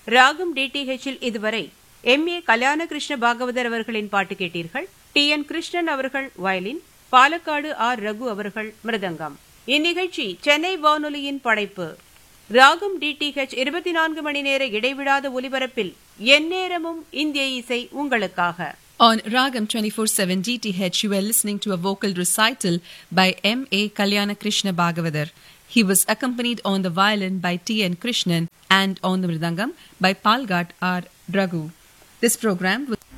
ராகம் டிடிஹெச்சில் இதுவரை M A கல்யாணகிருஷ்ண Bhagavathar அவர்களின் பாட்டு கேட்டீர்கள் டி என் கிருஷ்ணன் அவர்கள் வயலின் பாலக்காடு ஆர் ரகு அவர்கள் மிருதங்கம் இந்நிகழ்ச்சி சென்னை வானொலியின் படைப்பு ராகம் டிடிஹெச் இருபத்தி நான்கு மணி நேர இடைவிடாத ஒலிபரப்பில் எந்நேரமும் இந்திய இசை உங்களுக்காக On Ragam 24/7 DTH, you were listening to a vocal recital by M. A. Kalyana Krishna Bhagavathar. He was accompanied on the violin by T. N. Krishnan and on the mridangam by Palgat R. Raghu. This program was